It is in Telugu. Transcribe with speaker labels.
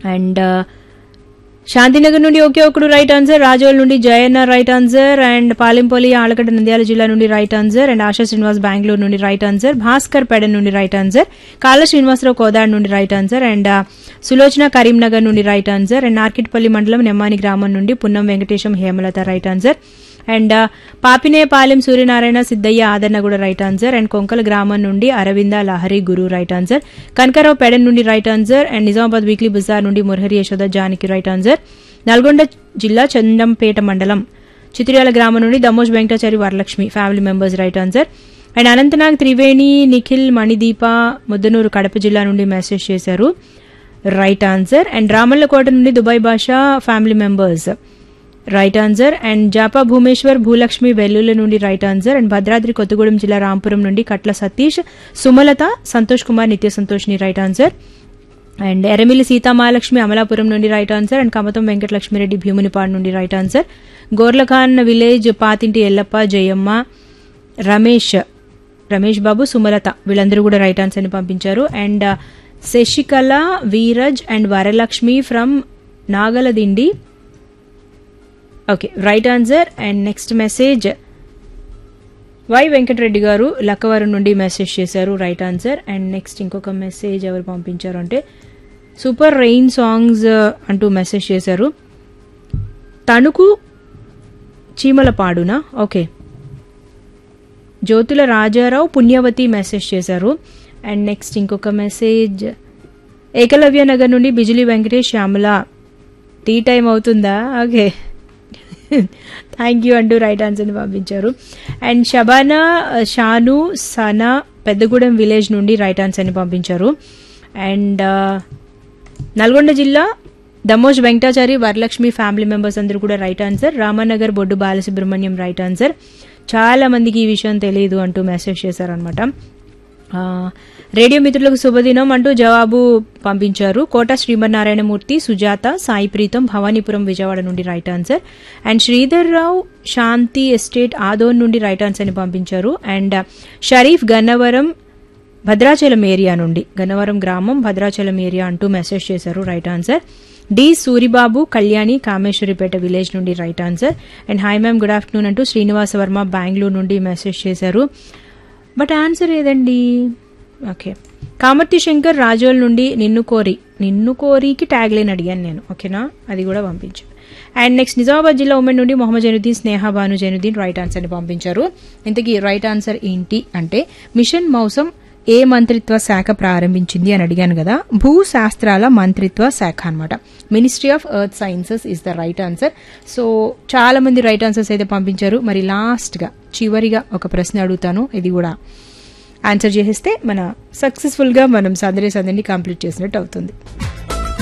Speaker 1: అండ్ శాంతినగర్ నుండి ఒకే ఒకడు రైట్ ఆన్సర్ రాజోల్ నుండి Jayanna right answer and Palempalli Allagadda Nandyal జిల్లా నుండి right answer and Asha Srinivas Bengaluru నుండి రైట్ ఆన్సర్ భాస్కర్ పెడ నుండి రైట్ ఆన్సర్ కాళ్ళ శ్రీనివాసరావు కోదాడ్ నుండి రైట్ ఆన్సర్ అండ్ ఆ, సులోచన కరీంనగర్ నుండి రైట్ ఆన్సర్ అండ్ నార్కిట్పల్లి మండలం నెమ్మాని గ్రామం నుండి Punnam Venkatesham Hemalatha right answer and ah, Papinepalem Suryanarayana Siddaiah ఆదరణ కూడా రైట్ ఆన్సర్ అండ్ కొంకల గ్రామం నుండి అరవింద లహరి గురు రైట్ ఆన్సర్ కనకరావు పెడన్ నుండి right answer and Nizamabad weekly bazaar నుండి మురహరి యశోద జానికి రైట్ ఆన్సర్ నల్గొండ జిల్లా చందంపేట మండలం చిత్రియాల గ్రామం నుండి Damoj Venkatachari Varalakshmi family members right answer and Anantnag Triveni Nikhil Manideepa Muddanur Kadapa జిల్లా నుండి మెసేజ్ చేశారు రైట్ ఆన్సర్ అండ్ రామల్లకోట నుండి Dubai Basha family members right answer and Japa Bhumeshwar Bhulakshmi Vellula నుండి right answer and Bhadradri Kothagudem జిల్లా రాంపురం నుండి కట్ల సతీష్ సుమలత సంతోష్ కుమార్ నిత్య సంతోష్ని right answer and Eramili Seethamahalakshmi Amalapuram నుండి right answer and Kamatham Venkatalakshmireddy Bheemunipadu నుండి right answer Gorlakhan village Pathinti Ellappa Jayamma Ramesh Ramesh Babu Sumalatha వీళ్ళందరూ కూడా రైట్ ఆన్సర్ ని పంపించారు and Sasikala Veeraj and Varalakshmi from Nagaladindi okay right answer and next message Y Venkatareddy garu Lakkavaram నుండి మెసేజ్ చేశారు రైట్ ఆన్సర్ అండ్ నెక్స్ట్ ఇంకొక మెసేజ్ ఎవరు పంపించారు అంటే సూపర్ రెయిన్ సాంగ్స్ అంటూ మెసేజ్ చేశారు తణుకు చీమల పాడునా ఓకే జ్యోతుల రాజారావు పుణ్యవతి మెసేజ్ చేశారు అండ్ నెక్స్ట్ ఇంకొక మెసేజ్ ఏకలవ్య నగర్ నుండి బిజిలీ వెంకటేష్ శ్యామల టీ టైం అవుతుందా ఓకే థ్యాంక్ యూ అంటూ రైట్ ఆన్సర్ని పంపించారు అండ్ షబానా షాను సనా పెద్దగూడెం విలేజ్ నుండి రైట్ ఆన్సర్ని పంపించారు అండ్ నల్గొండ జిల్లా దమోజ్ వెంకటాచారి వరలక్ష్మి ఫ్యామిలీ మెంబర్స్ అందరూ కూడా right answer Ramanagar Boddu Balasubrahmanyam right answer చాలా మందికి ఈ విషయం తెలియదు అంటూ మెసేజ్ చేశారనమాట ఆ, రేడియో మిత్రులకు శుభదినం అంటూ జవాబు పంపించారు కోట శ్రీమన్నారాయణమూర్తి సుజాత సాయి ప్రీతం భవానీపురం విజయవాడ నుండి right answer and Sridhar Rao Shanti estate ఆదోన్ నుండి రైట్ ఆన్సర్ ని పంపించారు అండ్ షరీఫ్ గన్నవరం భద్రాచలం ఏరియా నుండి గన్నవరం గ్రామం భద్రాచలం ఏరియా అంటూ మెసేజ్ చేశారు right answer D Suribabu Kalyani Kameswaripeta village నుండి right answer and hi ma'am good afternoon అంటూ శ్రీనివాస వర్మ బెంగళూరు నుండి మెసేజ్ చేశారు బట్ ఆన్సర్ ఏదండి ఓకే కామర్తి శంకర్ రాజోల్ నుండి నిన్ను కోరి నిన్ను కోరికి ట్యాగ్ లైన్ అడిగాను నేను ఓకేనా అది కూడా పంపించాను అండ్ నెక్స్ట్ నిజామాబాద్ జిల్లా ఉమెన్ నుండి మొహమ్మద్ జైనుద్దీన్ స్నేహ భాను జైనుద్దీన్ రైట్ ఆన్సర్ని పంపించారు ఇంతకీ రైట్ ఆన్సర్ ఏంటి అంటే మిషన్ మౌసం ఏ మంత్రిత్వ శాఖ ప్రారంభించింది అని అడిగాను కదా భూ శాస్త్రాల మంత్రిత్వ శాఖ అనమాట ministry of earth sciences is the right answer so చాలా మంది రైట్ ఆన్సర్స్ అయితే పంపించారు మరి లాస్ట్ గా చివరిగా ఒక ప్రశ్న అడుగుతాను ఇది కూడా ఆన్సర్ చేసేస్తే మన సక్సెస్ఫుల్ గా మనం సందడి సందడిని కంప్లీట్ చేసినట్టు అవుతుంది